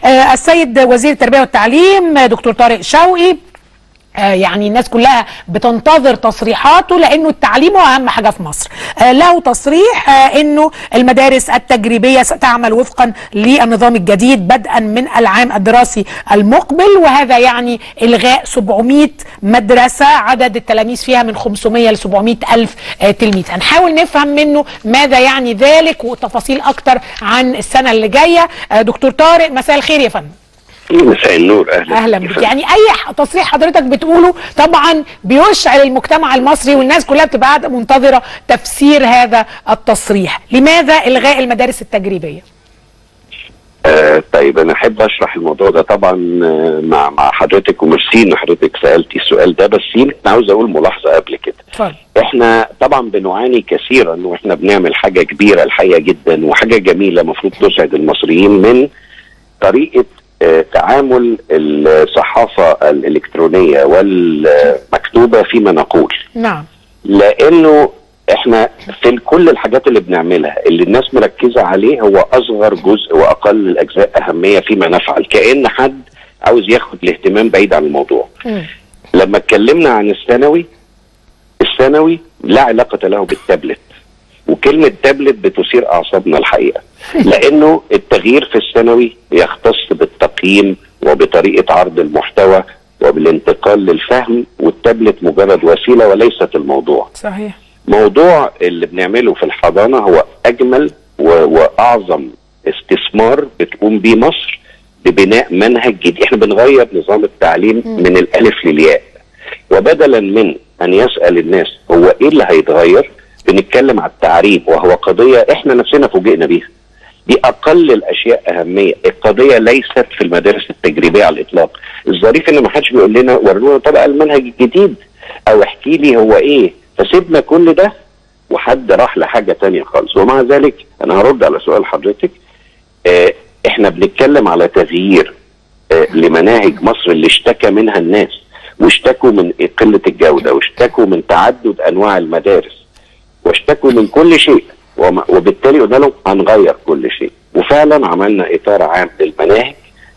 آه، السيد وزير التربيه والتعليم آه، دكتور طارق شوقي آه، يعني الناس كلها بتنتظر تصريحاته لانه التعليم هو اهم حاجه في مصر آه، له تصريح آه، انه المدارس التجريبيه ستعمل وفقا للنظام الجديد بدءا من العام الدراسي المقبل وهذا يعني الغاء 700 مدرسه عدد التلاميذ فيها من 500 ل 700 الف آه، تلميذ هنحاول نفهم منه ماذا يعني ذلك وتفاصيل اكتر عن السنه اللي جايه آه، دكتور طارق مساء الخير يا فندم مساء النور اهلا اهلا بك يعني اي ح- تصريح حضرتك بتقوله طبعا بيشعل المجتمع المصري والناس كلها بتبقى قاعده منتظره تفسير هذا التصريح لماذا الغاء المدارس التجريبيه آه طيب انا احب اشرح الموضوع ده طبعا آه، مع مع حضرتك وميرسي ان حضرتك سالتي السؤال ده بس يمكن عاوز اقول ملاحظه قبل كده اتفضل احنا طبعا بنعاني كثيرا واحنا بنعمل حاجه كبيره الحقيقه جدا وحاجه جميله المفروض تسعد المصريين من طريقه آه، تعامل الصحافه الالكترونيه والمكتوبه فيما نقول نعم لانه احنا في كل الحاجات اللي بنعملها اللي الناس مركزه عليه هو اصغر جزء واقل الاجزاء اهميه فيما نفعل كان حد عاوز ياخد الاهتمام بعيد عن الموضوع مم. لما اتكلمنا عن الثانوي الثانوي لا علاقه له بالتابلت وكلمه تابلت بتثير اعصابنا الحقيقه لانه التغيير في الثانوي يختص بالتقييم وبطريقه عرض المحتوى وبالانتقال للفهم والتابلت مجرد وسيله وليست الموضوع صحيح موضوع اللي بنعمله في الحضانه هو اجمل و... واعظم استثمار بتقوم بيه مصر ببناء منهج جديد احنا بنغير نظام التعليم من الالف للياء وبدلا من ان يسال الناس هو ايه اللي هيتغير بنتكلم على التعريب وهو قضيه احنا نفسنا فوجئنا بيها دي اقل الاشياء اهميه القضيه ليست في المدارس التجريبيه على الاطلاق الظريف ان ما حدش بيقول لنا ورونا طبق المنهج الجديد او احكي لي هو ايه فسيبنا كل ده وحد راح لحاجه تانية خالص ومع ذلك انا هرد على سؤال حضرتك آه احنا بنتكلم على تغيير آه لمناهج مصر اللي اشتكى منها الناس واشتكوا من قله الجوده واشتكوا من تعدد انواع المدارس واشتكوا من كل شيء وما- وبالتالي قلنا لهم هنغير كل شيء وفعلا عملنا اطار عام للمناهج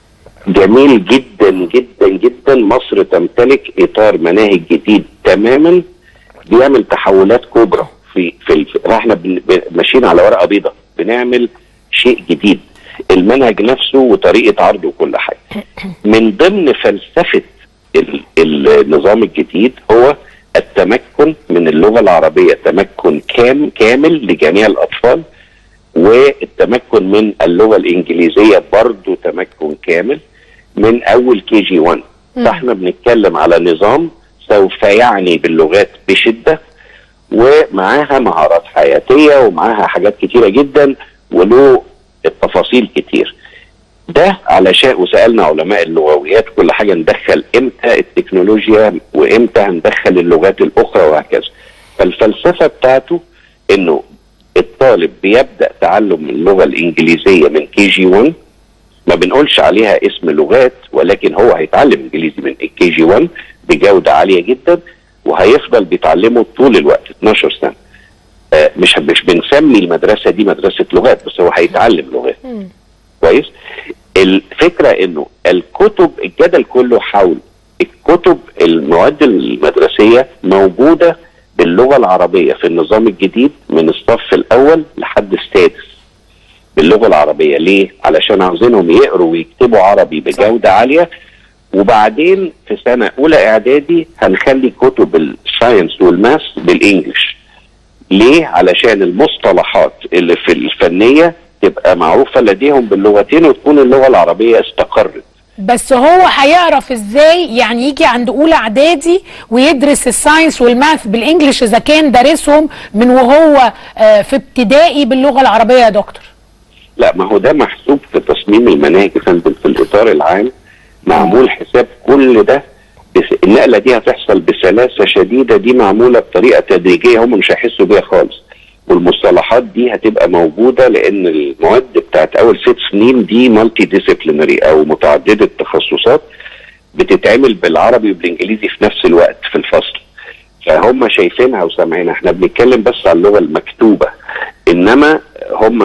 جميل جدا جدا جدا مصر تمتلك اطار مناهج جديد تماما بيعمل تحولات كبرى في في الف... احنا بن- ب- ماشيين على ورقه بيضاء بنعمل شيء جديد المنهج نفسه وطريقه عرضه وكل حاجه من ضمن فلسفه ال- النظام الجديد هو التمكن من اللغه العربيه تمكن كام كامل لجميع الاطفال والتمكن من اللغه الانجليزيه برضه تمكن كامل من اول كي جي 1 فاحنا بنتكلم على نظام سوف يعني باللغات بشده ومعاها مهارات حياتيه ومعاها حاجات كتيره جدا وله التفاصيل كتير ده علشان وسالنا علماء اللغويات كل حاجه ندخل امتى التكنولوجيا وامتى هندخل اللغات الاخرى وهكذا فالفلسفه بتاعته انه الطالب بيبدا تعلم اللغه الانجليزيه من كي جي 1 ما بنقولش عليها اسم لغات ولكن هو هيتعلم انجليزي من كي جي 1 بجوده عاليه جدا وهيفضل بيتعلمه طول الوقت 12 سنه آه مش مش بنسمي المدرسه دي مدرسه لغات بس هو هيتعلم لغات كويس الفكره انه الكتب الجدل كله حول الكتب المواد المدرسيه موجوده باللغه العربيه في النظام الجديد من الصف الاول لحد السادس باللغه العربيه ليه؟ علشان عاوزينهم يقروا ويكتبوا عربي بجوده عاليه وبعدين في سنه اولى اعدادي هنخلي كتب الساينس والماس بالانجلش ليه؟ علشان المصطلحات اللي في الفنيه تبقى معروفه لديهم باللغتين وتكون اللغه العربيه استقرت بس هو هيعرف ازاي يعني يجي عند اولى اعدادي ويدرس الساينس والماث بالانجلش اذا كان دارسهم من وهو آه، في ابتدائي باللغه العربيه يا دكتور لا ما هو ده محسوب في تصميم المناهج يا فندم في الاطار العام معمول حساب كل ده بس النقله دي هتحصل بسلاسه شديده دي معموله بطريقه تدريجيه هم مش هيحسوا بيها خالص والمصطلحات دي هتبقى موجوده لان المواد بتاعت اول ست سنين دي مالتي ديسيبلينري او متعدده التخصصات بتتعمل بالعربي وبالانجليزي في نفس الوقت في الفصل فهم شايفينها وسامعينها احنا بنتكلم بس على اللغه المكتوبه انما هم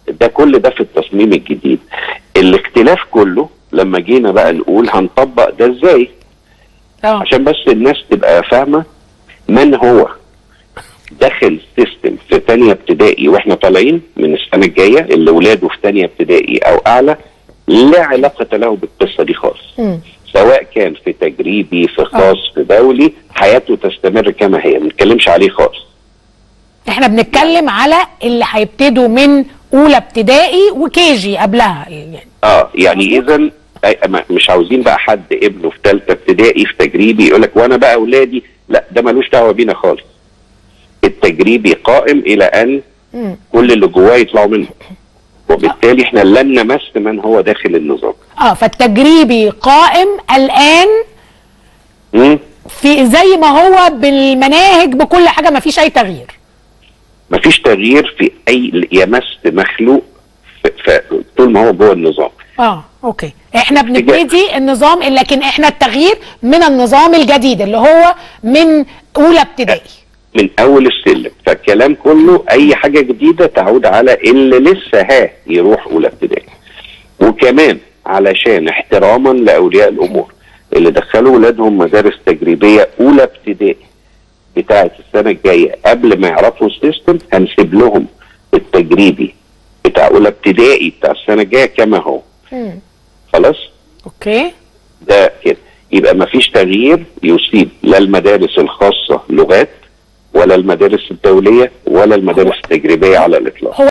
ده كل ده في التصميم الجديد الاختلاف كله لما جينا بقى نقول هنطبق ده ازاي اه عشان بس الناس تبقى فاهمه من هو داخل سيستم في تانية ابتدائي واحنا طالعين من السنه الجايه اللي ولاده في تانية ابتدائي او اعلى لا علاقه له بالقصه دي خالص مم. سواء كان في تجريبي في خاص في دولي حياته تستمر كما هي ما نتكلمش عليه خالص احنا بنتكلم على اللي هيبتدوا من اولى ابتدائي وكيجي قبلها يعني اه يعني اذا مش عاوزين بقى حد ابنه في ثالثه ابتدائي في تجريبي يقول لك وانا بقى اولادي لا ده ملوش دعوه بينا خالص التجريبي قائم الى ان مم. كل اللي جواه يطلعوا منه وبالتالي احنا لن نمس من هو داخل النظام اه فالتجريبي قائم الان مم. في زي ما هو بالمناهج بكل حاجه ما فيش اي تغيير مفيش تغيير في اي يمس مخلوق ف- ف- طول ما هو جوه النظام اه اوكي احنا بنبتدي النظام لكن احنا التغيير من النظام الجديد اللي هو من اولى ابتدائي من اول السلم فالكلام كله اي حاجه جديده تعود على اللي لسه ها يروح اولى ابتدائي وكمان علشان احتراما لاولياء الامور اللي دخلوا ولادهم مدارس تجريبيه اولى ابتدائي بتاعه السنه الجايه قبل ما يعرفوا السيستم هنسيب لهم التجريبي بتاع اولى ابتدائي بتاع السنه الجايه كما هو مم. خلاص اوكي ده كده يبقى ما فيش تغيير يصيب لا المدارس الخاصه لغات ولا المدارس الدوليه ولا المدارس التجريبيه على الاطلاق هو